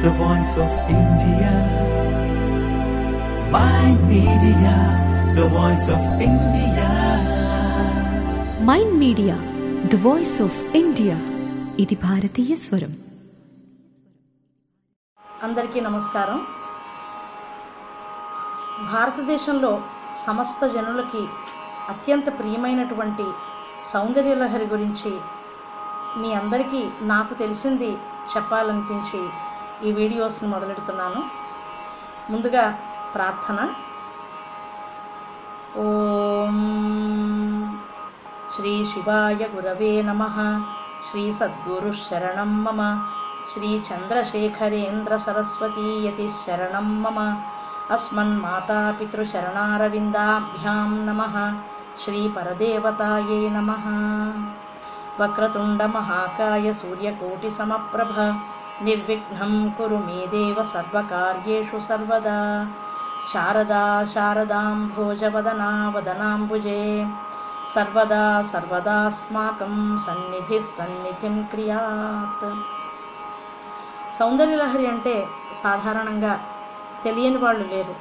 the voice of India. My media, the voice of India. Mind media the voice of India ఇది భారతీయ స్వరం అందరికీ నమస్కారం భారతదేశంలో సమస్త జనులకి అత్యంత ప్రియమైనటువంటి సౌందర్యలహరి గురించి మీ అందరికీ నాకు తెలిసింది చెప్పాలనిపించి ఈ వీడియోస్ని మొదలెడుతున్నాను ముందుగా ప్రార్థన ఓం శ్రీ శివాయ గురవే నమ శ్రీ సద్గురు శరణం మమ శ్రీ చంద్రశేఖరేంద్ర సరస్వతీయతి శరణం మమ అస్మన్మాతాపితృచరణారవిందాభ్యాం నమ శ్రీ పరదేవతాయే నమ వక్రతుండ మహాకాయ సూర్యకోటి సమప్రభ నిర్విఘ్నం కురు మే దేవ సర్వకార్యేషు సర్వదా శారదా శారదాం భోజవదనా వదనాంబుజే సర్వదా సర్వదాస్మాకం సన్నిధి సన్నిధిం క్రియాత్ సౌందర్యలహరి అంటే సాధారణంగా తెలియని వాళ్ళు లేరు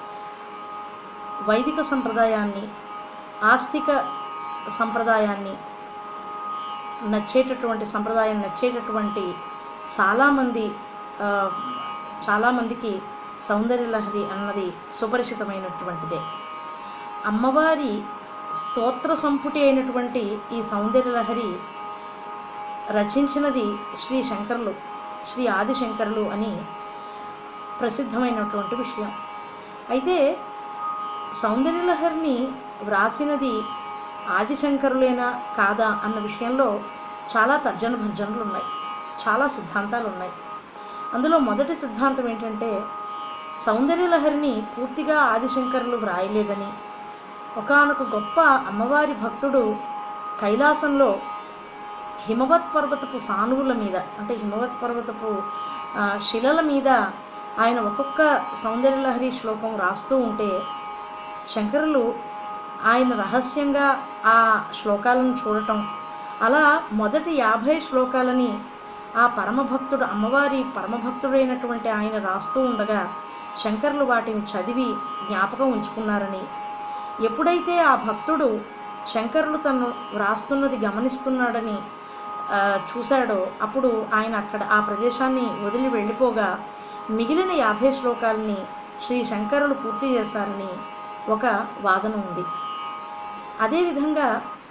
వైదిక సంప్రదాయాన్ని ఆస్తిక సంప్రదాయాన్ని నచ్చేటటువంటి సంప్రదాయం నచ్చేటటువంటి చాలామంది ఆ, చాలామందికి సౌందర్యలహరి అన్నది సుపరిచితమైనటువంటిదే అమ్మవారి స్తోత్ర సంపుటి అయినటువంటి ఈ సౌందర్యలహరి రచించినది శ్రీ శంకరులు శ్రీ ఆదిశంకరులు అని ప్రసిద్ధమైనటువంటి విషయం అయితే సౌందర్యలహరిని వ్రాసినది ఆదిశంకరులేనా కాదా అన్న విషయంలో చాలా తర్జన భర్జనలు ఉన్నాయి చాలా సిద్ధాంతాలు ఉన్నాయి అందులో మొదటి సిద్ధాంతం ఏంటంటే సౌందర్యలహరిని పూర్తిగా ఆదిశంకరులు వ్రాయలేదని ఒకానొక గొప్ప అమ్మవారి భక్తుడు కైలాసంలో హిమవత్ పర్వతపు సానువుల మీద అంటే హిమవత్ పర్వతపు ఆ, శిలల మీద ఆయన ఒక్కొక్క సౌందర్యలహరి శ్లోకం రాస్తూ ఉంటే శంకరులు ఆయన రహస్యంగా ఆ శ్లోకాలను చూడటం అలా మొదటి యాభై శ్లోకాలని ఆ పరమభక్తుడు అమ్మవారి పరమభక్తుడైనటువంటి ఆయన రాస్తూ ఉండగా శంకరులు వాటిని చదివి జ్ఞాపకం ఉంచుకున్నారని ఎప్పుడైతే ఆ భక్తుడు శంకరులు తను వ్రాస్తున్నది గమనిస్తున్నాడని ఆ, చూశాడో అప్పుడు ఆయన అక్కడ ఆ ప్రదేశాన్ని వదిలి వెళ్ళిపోగా మిగిలిన యాభై శ్లోకాలని శ్రీ శంకరులు పూర్తి చేశారని ఒక వాదన ఉంది అదేవిధంగా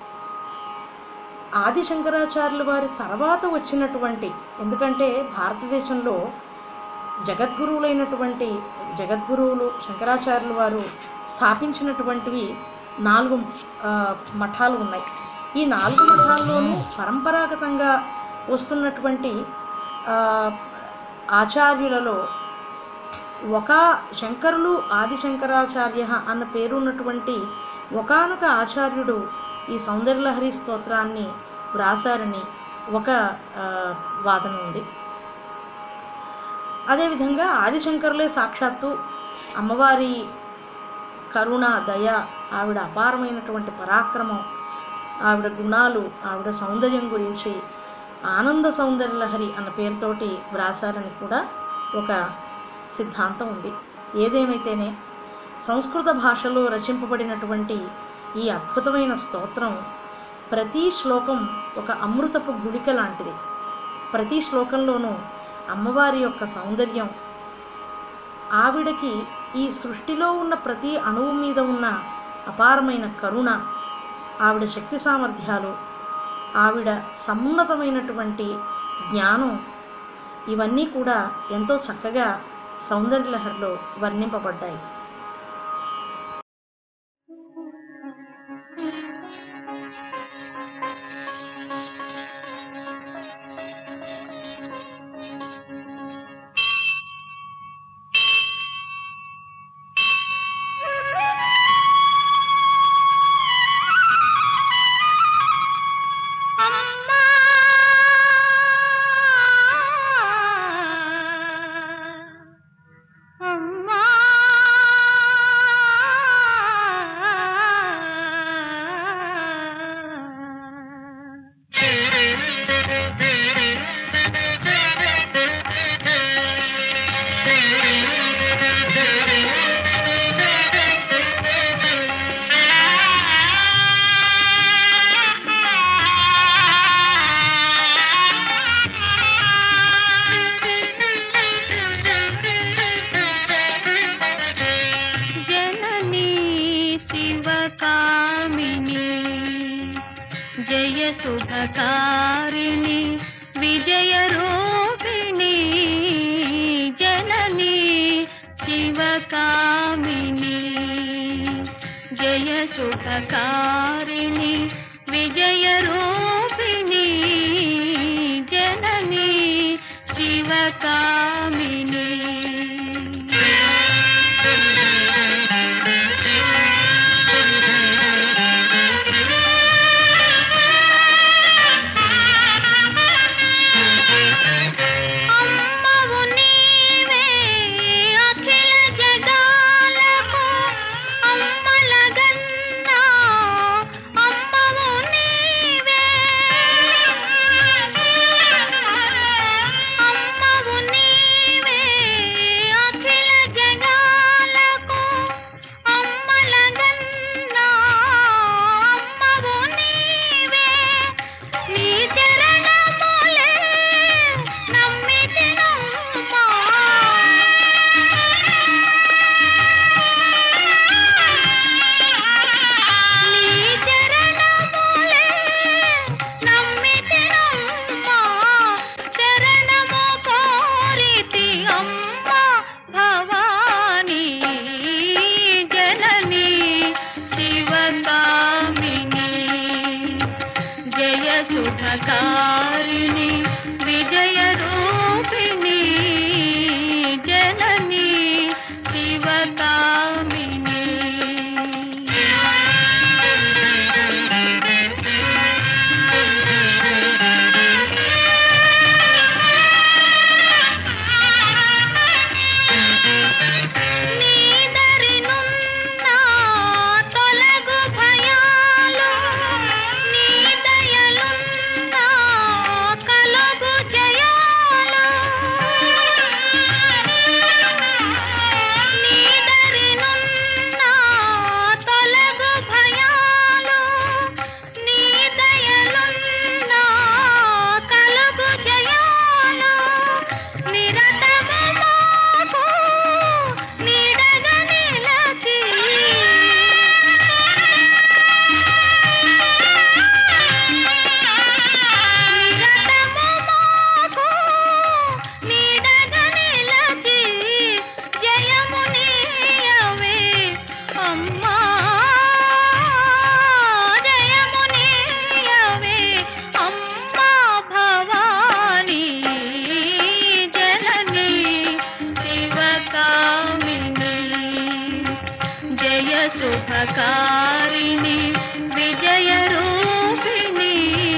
ఆది శంకరాచార్యుల వారి తర్వాత వచ్చినటువంటి ఎందుకంటే భారతదేశంలో జగద్గురువులైనటువంటి జగద్గురువులు శంకరాచార్యుల వారు స్థాపించినటువంటివి నాలుగు ఆ, మఠాలు ఉన్నాయి ఈ నాలుగు మఠాల్లోనూ పరంపరాగతంగా వస్తున్నటువంటి ఆ, ఆచార్యులలో ఒక శంకరులు ఆది శంకరాచార్య అన్న పేరున్నటువంటి ఒకానొక ఆచార్యుడు ఈ సౌందర్యలహరి స్తోత్రాన్ని వ్రాసారని ఒక ఆ, వాదన ఉంది అదేవిధంగా ఆదిశంకరులే సాక్షాత్తు అమ్మవారి కరుణ దయ ఆవిడ అపారమైనటువంటి పరాక్రమం ఆవిడ గుణాలు ఆవిడ సౌందర్యం గురించి ఆనంద సౌందర్యలహరి అన్న పేరుతోటి వ్రాసారని కూడా ఒక సిద్ధాంతం ఉంది ఏదేమైతేనే సంస్కృత భాషలో రచింపబడినటువంటి ఈ అద్భుతమైన స్తోత్రం ప్రతి శ్లోకం ఒక అమృతపు గుళిక లాంటిది ప్రతి శ్లోకంలోనూ అమ్మవారి యొక్క సౌందర్యం ఆవిడకి ఈ సృష్టిలో ఉన్న ప్రతి అణువు మీద ఉన్న అపారమైన కరుణ ఆవిడ శక్తి సామర్థ్యాలు ఆవిడ సమున్నతమైనటువంటి జ్ఞానం ఇవన్నీ కూడా ఎంతో చక్కగా సౌందర్యలహరిలో వర్ణింపబడ్డాయి అమ్మా అమ్మా శుభకారిణి విజయరూపిణి జనని శివకామిని జయ శుభకారిణి విజయరూపిణి జనని శివకామిని అమ్మవు నీవే అఖిల జగాలకు అమ్మలగన్నా అమ్మవు నీవే అమ్మవు నీవే అఖిల జగాలకు అమ్మలగన్నా అమ్మవు నీవే నీ చరణములే నమ్మితినమ్మా నీ చరణములే నమ్మితినమ్మా చరణము కోరితి అమ్మ భవానీ జనని శివకామిని జయ శుభకారిణి విజయ రూపిణి జనని శివకామిని నీదరినున్న తొలగు భయాలు నీ దయలున్న కలుగు జయాలు నీదరినున్న తొలగు భయాలు నీ దయలున్న కలుగు జయాలు నిరతము మాకు నీడగా నిలచి నిరతము మాకు నీడగా నిలచి జయము నీయవే అమ్మా జయము నీయవే అమ్మా భవానీ జనని శివకామిని జయ శుభకారిణి విజయ రూపిణి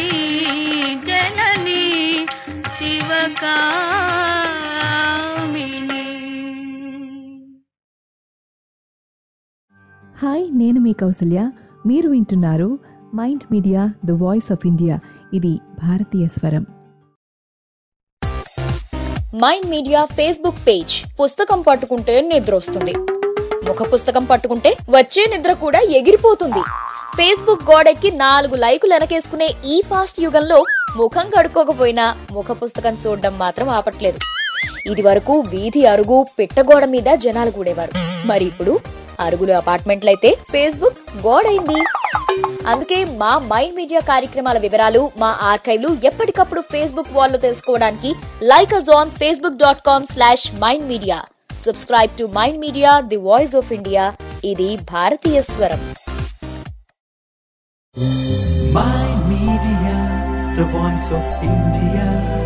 జనని శివకామిని హాయ్ నేను మీ కౌసల్య మీరు వింటున్నారు mind media the voice of India ఇది భారతీయ స్వరం మైండ్ మీడియా ఫేస్బుక్ పేజ్ పుస్తకం పట్టుకుంటే నిద్ర వస్తుంది ముఖ పుస్తకం పట్టుకుంటే వచ్చే నిద్ర కూడా ఎగిరిపోతుంది ఫేస్బుక్ గోడెక్కి నాలుగు లైకులు వెనకేసుకునే ఈ ఫాస్ట్ యుగంలో ముఖం కడుక్కోకపోయినా ముఖ పుస్తకం చూడడం మాత్రం ఆపట్లేదు ఇది వరకు వీధి అరుగు పిట్టగోడ మీద జనాలు కూడేవారు మరి ఇప్పుడు అరుగులు అపార్ట్మెంట్లయితే ఫేస్బుక్ గోడైంది అందుకే మా మైండ్ మీడియా కార్యక్రమాల వివరాలు మా ఆర్కైవ్లు ఎప్పటికప్పుడు ఫేస్బుక్ వాల్లో తెలుసుకోవడానికి like us on Facebook dot com slash mind media subscribe to mind media the voice of India ఇది భారతీయ స్వరం Mind Media, the voice of India.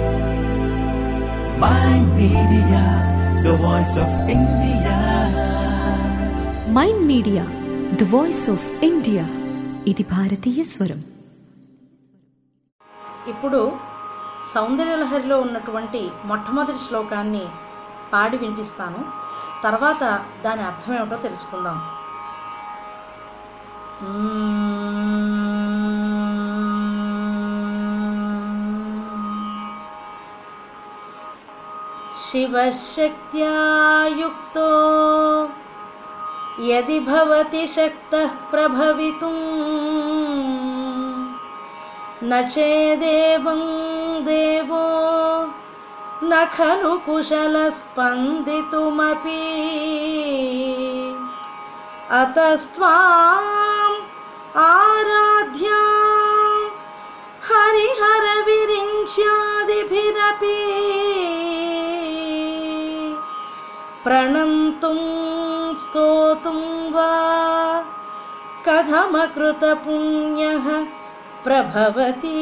Mind Media, the voice of India. Mind media the voice of India ఇది భారతీయ స్వరం ఇప్పుడు సౌందర్యలహరిలో ఉన్నటువంటి మొట్టమొదటి శ్లోకాన్ని పాడి వినిపిస్తాను తర్వాత దాని అర్థం ఏమిటో తెలుసుకుందాం శివశక్త్యా యుక్తో యది భవతి శక్తః ప్రభవితుం न चेदेवं देवो न खलु कुशलस्पन्दितुमपि अतस्त्वाम् आराध्या హరిహర విరించాదిభిరపి ప్రణంతుం స్తోతుం వా కథమకృత పుణ్య ప్రభవతి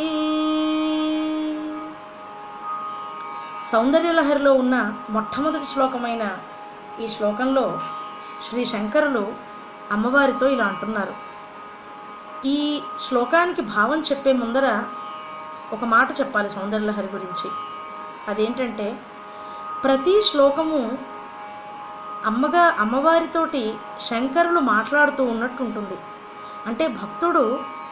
సౌందర్యలహరిలో ఉన్న మొట్టమొదటి శ్లోకమైన ఈ శ్లోకంలో శ్రీ శంకరులు అమ్మవారితో ఇలా అంటున్నారు ఈ శ్లోకానికి భావం చెప్పే ముందర ఒక మాట చెప్పాలి సౌందర్యలహరి గురించి అదేంటంటే ప్రతి శ్లోకము అమ్మగా అమ్మవారితోటి శంకరులు మాట్లాడుతూ ఉన్నట్టు ఉంటుంది అంటే భక్తుడు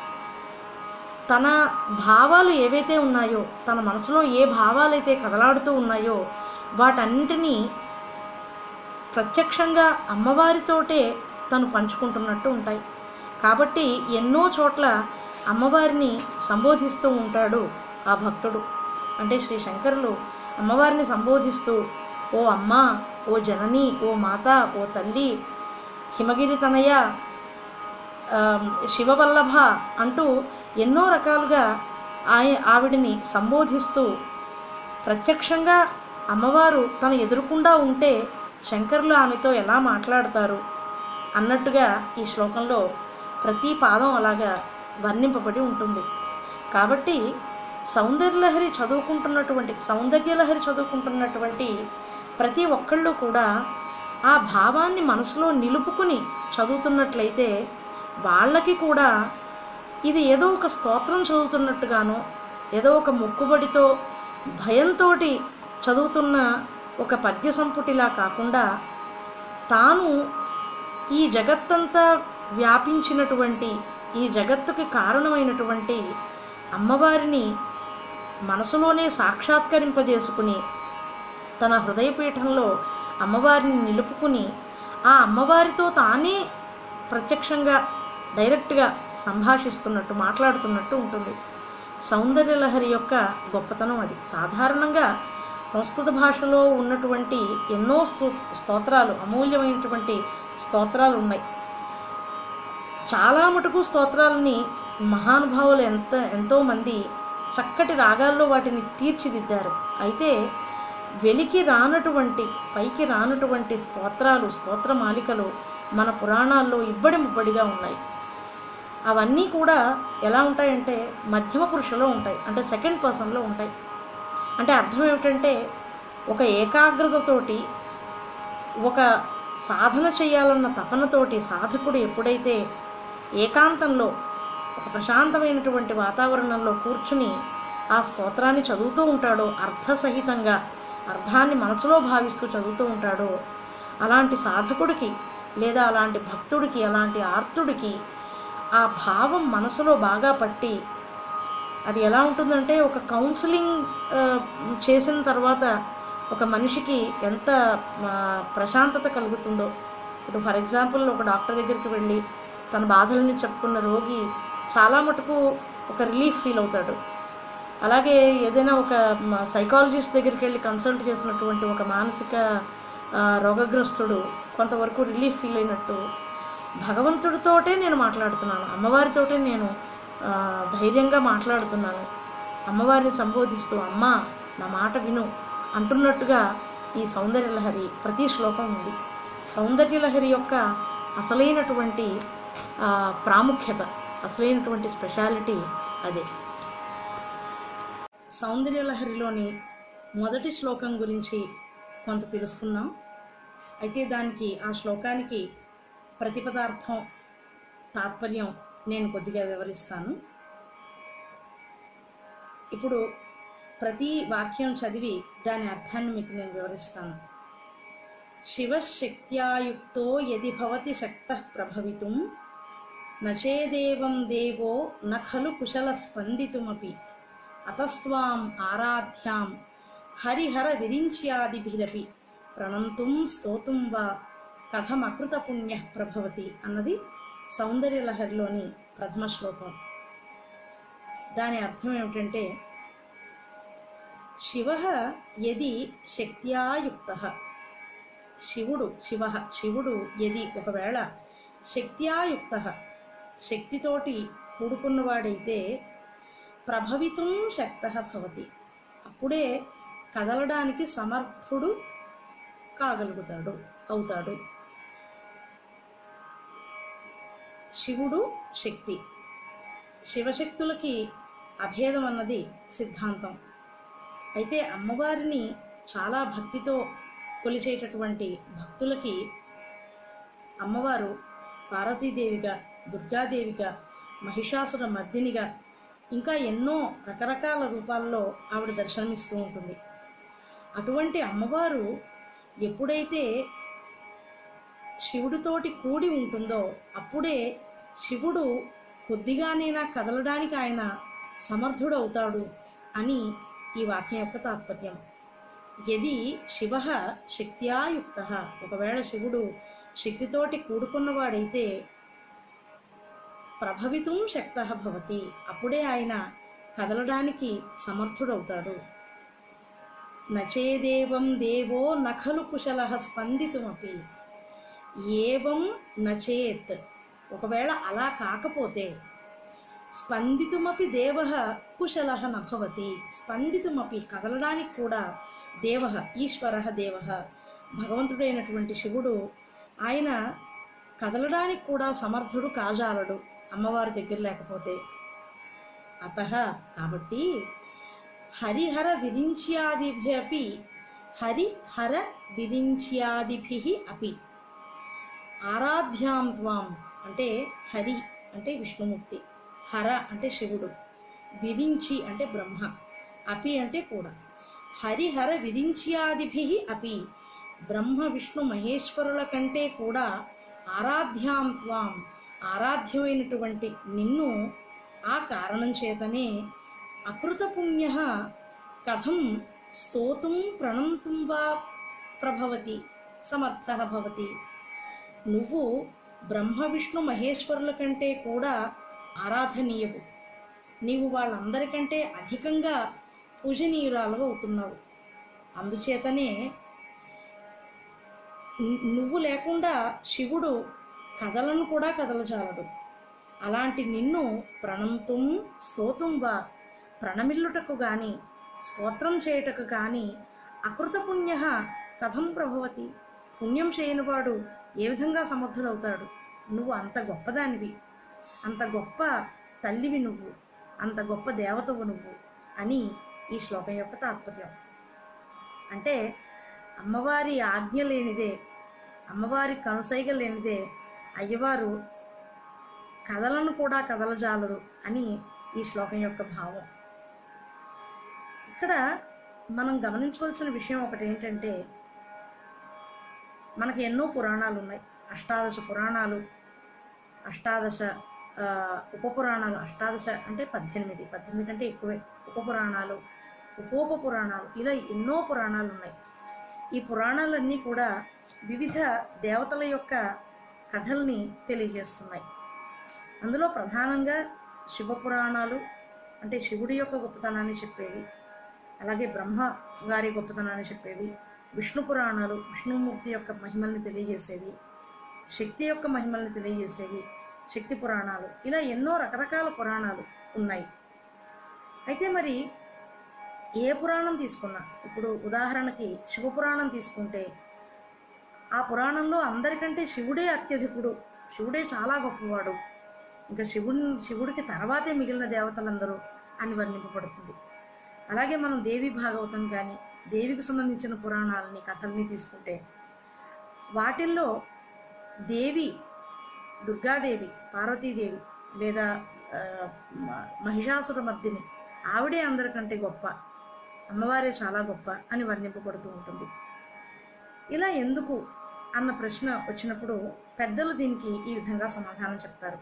తన భావాలు ఏవైతే ఉన్నాయో తన మనసులో ఏ భావాలైతే కదలాడుతూ ఉన్నాయో వాటన్నిటినీ ప్రత్యక్షంగా అమ్మవారితోటే తను పంచుకుంటున్నట్టు ఉంటాయి కాబట్టి ఎన్నో చోట్ల అమ్మవారిని సంబోధిస్తూ ఉంటాడు ఆ భక్తుడు అంటే శ్రీ శంకరులు అమ్మవారిని సంబోధిస్తూ ఓ అమ్మ ఓ జనని ఓ మాత ఓ తల్లి హిమగిరి తనయ ఆమ్, శివవల్లభ అంటూ ఎన్నో రకాలుగా ఆయ ఆవిడిని సంబోధిస్తూ ప్రత్యక్షంగా అమ్మవారు తన ఎదురుకుండా ఉంటే శంకరులు ఆమెతో ఎలా మాట్లాడతారు అన్నట్టుగా ఈ శ్లోకంలో ప్రతి పాదం అలాగా వర్ణింపబడి ఉంటుంది కాబట్టి సౌందర్యలహరి చదువుకుంటున్నటువంటి సౌందర్యలహరి చదువుకుంటున్నటువంటి ప్రతి ఒక్కళ్ళు కూడా ఆ భావాన్ని మనసులో నిలుపుకుని చదువుతున్నట్లయితే వాళ్ళకి కూడా ఇది ఏదో ఒక స్తోత్రం చదువుతున్నట్టుగానో ఏదో ఒక మొక్కుబడితో భయంతో చదువుతున్న ఒక పద్య సంపుటిలా కాకుండా తాను ఈ జగత్తంతా వ్యాపించినటువంటి ఈ జగత్తుకి కారణమైనటువంటి అమ్మవారిని మనసులోనే సాక్షాత్కరింపజేసుకుని తన హృదయపీఠంలో అమ్మవారిని నిలుపుకుని ఆ అమ్మవారితో తానే ప్రత్యక్షంగా డైరెక్ట్గా సంభాషిస్తున్నట్టు మాట్లాడుతున్నట్టు ఉంటుంది సౌందర్యలహరి యొక్క గొప్పతనం అది సాధారణంగా సంస్కృత భాషలో ఉన్నటువంటి ఎన్నో స్తో స్తోత్రాలు అమూల్యమైనటువంటి స్తోత్రాలు ఉన్నాయి చాలా మటుకు స్తోత్రాలని మహానుభావులు ఎంత ఎంతోమంది చక్కటి రాగాల్లో వాటిని తీర్చిదిద్దారు అయితే వెలికి రానటువంటి పైకి రానటువంటి స్తోత్రాలు స్తోత్రమాలికలు మన పురాణాల్లో ఇబ్బడి ముబ్బడిగా ఉన్నాయి అవన్నీ కూడా ఎలా ఉంటాయంటే మధ్యమ పురుషులో ఉంటాయి అంటే సెకండ్ పర్సన్లో ఉంటాయి అంటే అర్థం ఏమిటంటే ఒక ఏకాగ్రతతోటి ఒక సాధన చేయాలన్న తపనతోటి సాధకుడు ఎప్పుడైతే ఏకాంతంలో ఒక ప్రశాంతమైనటువంటి వాతావరణంలో కూర్చుని ఆ స్తోత్రాన్ని చదువుతూ ఉంటాడో అర్థసహితంగా అర్థాన్ని మనసులో భావిస్తూ చదువుతూ ఉంటాడో అలాంటి సాధకుడికి లేదా అలాంటి భక్తుడికి అలాంటి ఆర్తుడికి ఆ భావం మనసులో బాగా పట్టి అది ఎలా ఉంటుందంటే ఒక కౌన్సిలింగ్ ఆ, చేసిన తర్వాత ఒక మనిషికి ఎంత ఆ, ప్రశాంతత కలుగుతుందో ఇప్పుడు ఫర్ ఎగ్జాంపుల్ ఒక డాక్టర్ దగ్గరికి వెళ్ళి తన బాధల్ని చెప్పుకున్న రోగి చాలా మటుకు ఒక రిలీఫ్ ఫీల్ అవుతాడు అలాగే ఏదైనా ఒక సైకాలజిస్ట్ దగ్గరికి వెళ్ళి కన్సల్ట్ చేసినటువంటి ఒక మానసిక ఆ, రోగగ్రస్తుడు కొంతవరకు రిలీఫ్ ఫీల్ అయినట్టు భగవంతుడితోటే నేను మాట్లాడుతున్నాను అమ్మవారితోటే నేను ఆ, ధైర్యంగా మాట్లాడుతున్నాను అమ్మవారిని సంబోధిస్తూ అమ్మ నా మాట విను అంటున్నట్టుగా ఈ సౌందర్యలహరి ప్రతి శ్లోకం ఉంది సౌందర్యలహరి యొక్క అసలైనటువంటి ఆ, ప్రాముఖ్యత అసలైనటువంటి స్పెషాలిటీ అదే సౌందర్యలహరిలోని మొదటి శ్లోకం గురించి కొంత తెలుసుకున్నాం అయితే దానికి ఆ శ్లోకానికి ప్రతిపదార్థం తాత్పర్యం నేను కొద్దిగా వివరిస్తాను ఇప్పుడు ప్రతి వాక్యం చదివి దాని అర్థాన్ని మీకు నేను వివరిస్తాను శివశక్త్యాయుక్తో యది భవతి శక్త ప్రభవితుం నచేదేవం దేవో న ఖలు కుశల స్పందితుమపి అతస్త్వాం ఆరాధ్యాం హరిహర విరించ్యాదిభిరపి ప్రణంతుం స్తోతుం వా కథమకృత పుణ్య ప్రభవతి అన్నది సౌందర్యలహరిలోని ప్రథమ శ్లోకం దాని అర్థం ఏమిటంటే శివ యది శక్త్యాయుక్త శివుడు శివ శివుడు యది ఒకవేళ శక్త్యాయుక్త శక్తితోటి కూడుకున్నవాడైతే ప్రభవితం శక్త భవతి అప్పుడే కదలడానికి సమర్థుడు కాగలుగుతాడు అవుతాడు శివుడు శక్తి శివశక్తులకి అభేదం అన్నది సిద్ధాంతం అయితే అమ్మవారిని చాలా భక్తితో కొలిచేటటువంటి భక్తులకి అమ్మవారు పార్వతీదేవిగా దుర్గాదేవిగా మహిషాసుర మర్దినిగా ఇంకా ఎన్నో రకరకాల రూపాల్లో ఆవిడ దర్శనమిస్తూ ఉంటుంది అటువంటి అమ్మవారు ఎప్పుడైతే శివుడితోటి కూడి ఉంటుందో అప్పుడే శివుడు కొద్దిగానైనా కదలడానికి ఆయన సమర్థుడవుతాడు అని ఈ వాక్యం యొక్క తాత్పర్యం యది శివ శక్త్యాయుక్త ఒకవేళ శివుడు శక్తితోటి కూడుకున్నవాడైతే ప్రభవితం శక్త భవతి అప్పుడే ఆయన కదలడానికి సమర్థుడవుతాడు నచేదేవం దేవో నఖలు కుశల స్పందితుమపి ఏవం నచేత్ ఒకవేళ అలా కాకపోతే స్పందితుమపి దేవ కుశల నభవతి స్పందితుమపి కదలడానికి కూడా దేవ ఈశ్వర దేవ భగవంతుడైనటువంటి శివుడు ఆయన కదలడానికి కూడా సమర్థుడు కాజాలడు అమ్మవారి దగ్గర లేకపోతే అత కాబట్టి హరిహర విరించ్యాదిభ్యపి హరిహర విరించ్యాదిభి అపి ఆరాధ్యాం త్వాం అంటే హరి అంటే విష్ణుమూర్తి హర అంటే శివుడు విరించి అంటే బ్రహ్మ అపి అంటే కూడా హరిహర విరించ్యాదిభి అపి బ్రహ్మ విష్ణు మహేశ్వరుల కంటే కూడా ఆరాధ్యాం త్వాం ఆరాధ్యమైనటువంటి నిన్ను ఆ కారణం చేతనే అకృత పుణ్య కథం స్తోతుం ప్రణంతుం వా ప్రభవతి సమర్థ భవతి నువ్వు బ్రహ్మ విష్ణు మహేశ్వరుల కంటే కూడా ఆరాధనీయవు నీవు వాళ్ళందరికంటే అధికంగా పూజనీయురాలు అవుతున్నావు అందుచేతనే ను- నువ్వు లేకుండా శివుడు కథలను కూడా కదలజాలడు అలాంటి నిన్ను ప్రణంతుం స్తోతుం వా ప్రణమిల్లుటకు గాని స్తోత్రం చేయుటకు గాని అకృత పుణ్య కథం ప్రభవతి పుణ్యం చేయనివాడు ఏ విధంగా సమర్థుడవుతాడు నువ్వు అంత గొప్పదానివి అంత గొప్ప తల్లివి నువ్వు అంత గొప్ప దేవతవు నువ్వు అని ఈ శ్లోకం యొక్క తాత్పర్యం అంటే అమ్మవారి ఆజ్ఞ లేనిదే అమ్మవారి కనుసైగ లేనిదే అయ్యవారు కథలను కూడా కదలజాలరు అని ఈ శ్లోకం యొక్క భావం ఇక్కడ మనం గమనించవలసిన విషయం ఒకటి ఏంటంటే మనకి ఎన్నో పురాణాలు ఉన్నాయి అష్టాదశ పురాణాలు అష్టాదశ ఆ, ఉపపురాణాలు అష్టాదశ అంటే పద్దెనిమిది పద్దెనిమిది కంటే ఎక్కువే ఉపపురాణాలు ఉపోప పురాణాలు ఇలా ఎన్నో పురాణాలు ఉన్నాయి ఈ పురాణాలన్నీ కూడా వివిధ దేవతల యొక్క కథల్ని తెలియజేస్తున్నాయి అందులో ప్రధానంగా శివ పురాణాలు అంటే శివుడి యొక్క గొప్పతనాన్ని చెప్పేవి అలాగే బ్రహ్మ గారి గొప్పతనాన్ని చెప్పేవి విష్ణు పురాణాలు విష్ణుమూర్తి యొక్క మహిమల్ని తెలియజేసేవి శక్తి యొక్క మహిమల్ని తెలియజేసేవి శక్తి పురాణాలు ఇలా ఎన్నో రకరకాల పురాణాలు ఉన్నాయి అయితే మరి ఏ పురాణం తీసుకున్నా ఇప్పుడు ఉదాహరణకి శివపురాణం తీసుకుంటే ఆ పురాణంలో అందరికంటే శివుడే అత్యధికుడు శివుడే చాలా గొప్పవాడు ఇంకా శివుని శివుడికి తర్వాతే మిగిలిన దేవతలందరూ అని వర్ణింపబడుతుంది అలాగే మనం దేవి భాగవతం కానీ దేవికి సంబంధించిన పురాణాలని కథల్ని తీసుకుంటే వాటిల్లో దేవి దుర్గాదేవి పార్వతీదేవి లేదా ఆ, మ- మహిషాసుర మర్దిని ఆవిడే అందరికంటే గొప్ప అమ్మవారే చాలా గొప్ప అని వర్ణింపబడుతూ ఉంటుంది ఇలా ఎందుకు అన్న ప్రశ్న వచ్చినప్పుడు పెద్దలు దీనికి ఈ విధంగా సమాధానం చెప్తారు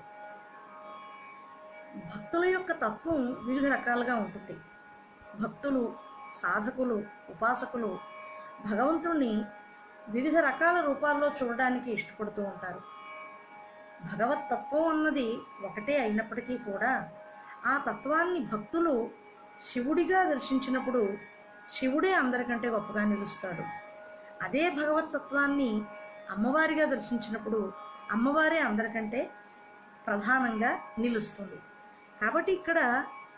భక్తుల యొక్క తత్వం వివిధ రకాలుగా ఉంటుంది భక్తులు సాధకులు ఉపాసకులు భగవంతుణ్ణి వివిధ రకాల రూపాల్లో చూడడానికి ఇష్టపడుతూ ఉంటారు భగవత్ తత్వం అన్నది ఒకటే అయినప్పటికీ కూడా ఆ తత్వాన్ని భక్తులు శివుడిగా దర్శించినప్పుడు శివుడే అందరికంటే గొప్పగా నిలుస్తాడు అదే భగవత్ తత్వాన్ని అమ్మవారిగా దర్శించినప్పుడు అమ్మవారే అందరికంటే ప్రధానంగా నిలుస్తుంది కాబట్టి ఇక్కడ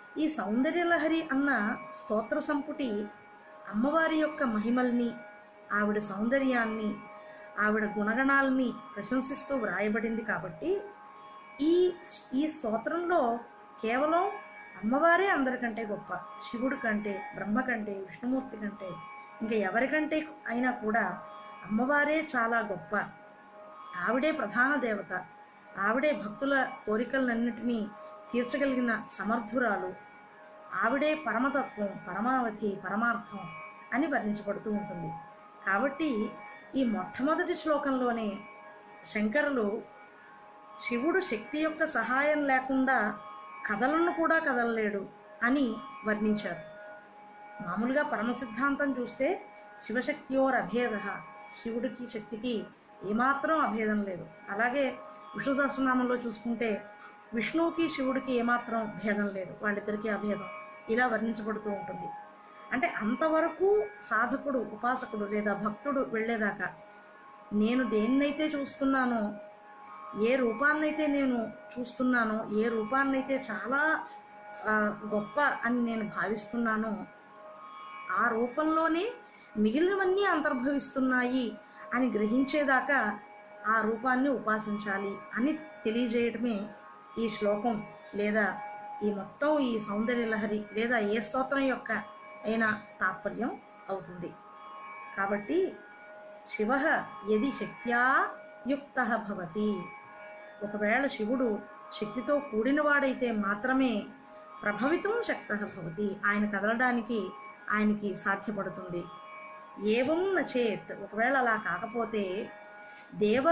ఈ సౌందర్యలహరి అన్న స్తోత్ర సంపుటి అమ్మవారి యొక్క మహిమల్ని ఆవిడ సౌందర్యాన్ని ఆవిడ గుణగణాలని ప్రశంసిస్తూ వ్రాయబడింది కాబట్టి ఈ ఈ స్తోత్రంలో కేవలం అమ్మవారే అందరికంటే గొప్ప శివుడి కంటే బ్రహ్మ కంటే విష్ణుమూర్తి కంటే ఇంకా ఎవరికంటే అయినా కూడా అమ్మవారే చాలా గొప్ప ఆవిడే ప్రధాన దేవత ఆవిడే భక్తుల కోరికలన్నిటినీ తీర్చగలిగిన సమర్థురాలు ఆవిడే పరమతత్వం పరమావధి పరమార్థం అని వర్ణించబడుతూ ఉంటుంది కాబట్టి ఈ మొట్టమొదటి శ్లోకంలోనే శంకరులు శివుడు శక్తి యొక్క సహాయం లేకుండా కథలను కూడా కదలలేడు అని వర్ణించారు మామూలుగా పరమ సిద్ధాంతం చూస్తే శివశక్తియోర్ అభేద శివుడికి శక్తికి ఏమాత్రం అభేదం లేదు అలాగే విష్ణు సహస్రనామంలో చూసుకుంటే విష్ణువుకి శివుడికి ఏమాత్రం భేదం లేదు వాళ్ళిద్దరికీ అభేదం ఇలా వర్ణించబడుతూ ఉంటుంది అంటే అంతవరకు సాధకుడు ఉపాసకుడు లేదా భక్తుడు వెళ్ళేదాకా నేను దేన్నైతే చూస్తున్నానో ఏ రూపాన్నైతే నేను చూస్తున్నానో ఏ రూపాన్నైతే చాలా ఆ, గొప్ప అని నేను భావిస్తున్నానో ఆ రూపంలోనే మిగిలినవన్నీ అంతర్భవిస్తున్నాయి అని గ్రహించేదాకా ఆ రూపాన్ని ఉపాసించాలి అని తెలియజేయడమే ఈ శ్లోకం లేదా ఈ మొత్తం ఈ సౌందర్య లహరి లేదా ఏ స్తోత్రం యొక్క అయిన తాత్పర్యం అవుతుంది కాబట్టి శివ యది శక్త్యా యుక్త భవతి ఒకవేళ శివుడు శక్తితో కూడినవాడైతే మాత్రమే ప్రభవితం శక్త భవతి ఆయన కదలడానికి ఆయనకి సాధ్యపడుతుంది ఏవం నచేత్ ఒకవేళ అలా కాకపోతే దేవ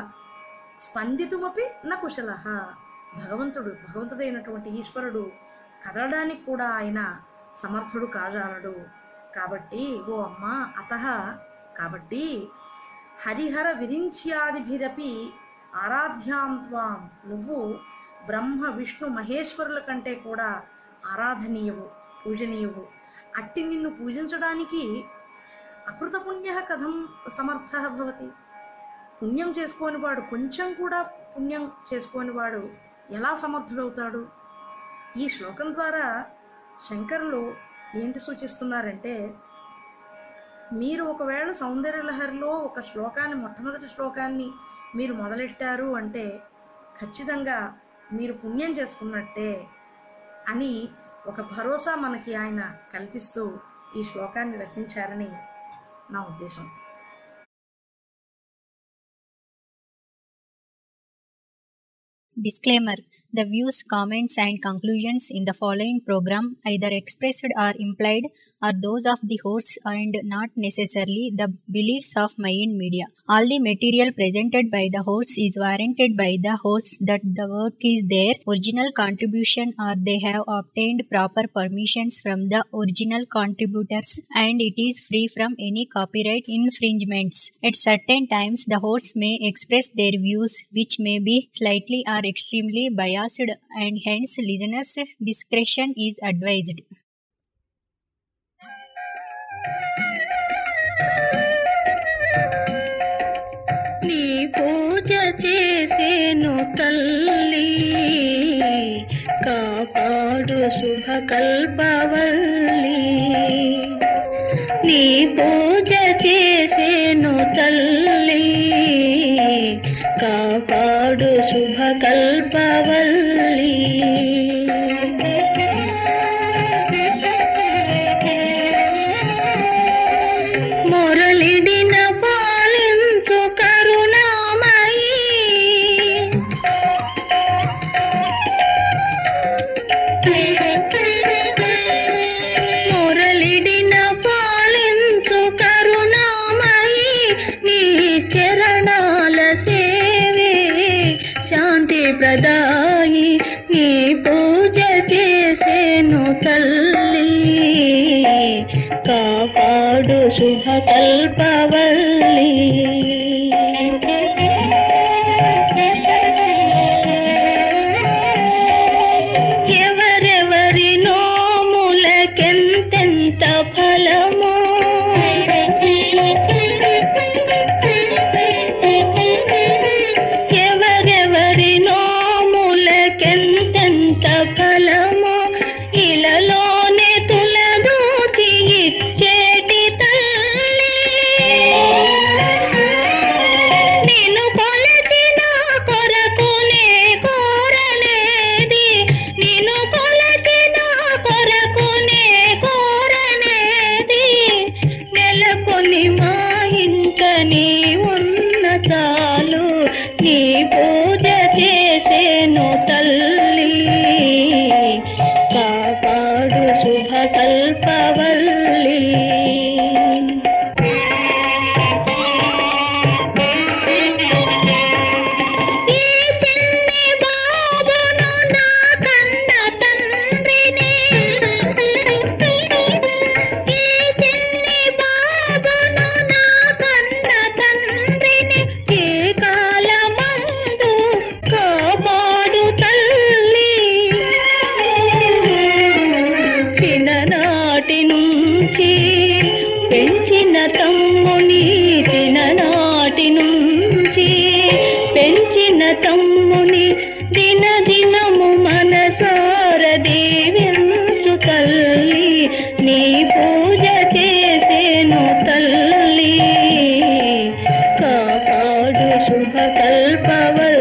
స్పందితుమపి న కుశల భగవంతుడు భగవంతుడైనటువంటి ఈశ్వరుడు కదలడానికి కూడా ఆయన సమర్థుడు కాజాలడు కాబట్టి ఓ అమ్మ అత కాబట్టి హరిహర విరించ్యాదిభిరపి ఆరాధ్యాం త్వాం నువ్వు బ్రహ్మ విష్ణు మహేశ్వరుల కంటే కూడా ఆరాధనీయవు పూజనీయవు అట్టి నిన్ను పూజించడానికి అకృత పుణ్య కథం సమర్థ భవతి పుణ్యం చేసుకోని వాడు కొంచెం కూడా పుణ్యం చేసుకోని వాడు ఎలా సమర్థుడవుతాడు ఈ శ్లోకం ద్వారా శంకరులు ఏంటి సూచిస్తున్నారంటే మీరు ఒకవేళ సౌందర్యలహరిలో ఒక శ్లోకాన్ని మొట్టమొదటి శ్లోకాన్ని మీరు మొదలెట్టారు అంటే ఖచ్చితంగా మీరు పుణ్యం చేసుకున్నట్టే అని ఒక భరోసా మనకి ఆయన కల్పిస్తూ ఈ శ్లోకాన్ని రచించారని నా ఉద్దేశం Disclaimer The views, comments, and conclusions in the following program, either expressed or implied, are those of the hosts and not necessarily the beliefs of Mayan Media. All the material presented by the hosts is warranted by the hosts that the work is their original contribution or they have obtained proper permissions from the original contributors and it is free from any copyright infringements. At certain times, the hosts may express their views which may be slightly or extremely biased and hence listeners' discretion is advised. నీ పూజ చేసేను తల్లి కాపాడు శుభ కల్పవల్లి నీ పూజ చేసేను తల్లి కాపాడు శుభ కల్పవల్లి మురళిడిన పాలించు కరుణామయీ మురళిడిన పాలించు కరుణామయీ నీ చరణాల సేవే శాంతి ప్రదాయి నీ పూజ చేసేను తల్లి కాపాడు శుభ కల్పవల్లి ఎవరెవరి నోములకెంతెంత ఫలమో ఎవరెవరి నోములకెంతెంత ఫలమో ఇలా చాలు నీ పూజ చేసేను తల్లి కాపాడు శుభ కల్పవల్లి ఈ చిన్ని బాబును నా కన్న తండ్రిని ఈ చిన్ని బాబును నా కన్న తండ్రిని ఏ కాలమందు కాపాడు తల్లి చిన్ననాటి నుంచి పెంచిన తమ్ముని చిన్ననాటి నుంచి పెంచిన తమ్ముని దిన దినము మనసార దీవించు తల్లి నీ పూజ చేసేను తల్లి కాపాడు శుభ కల్పవల్లి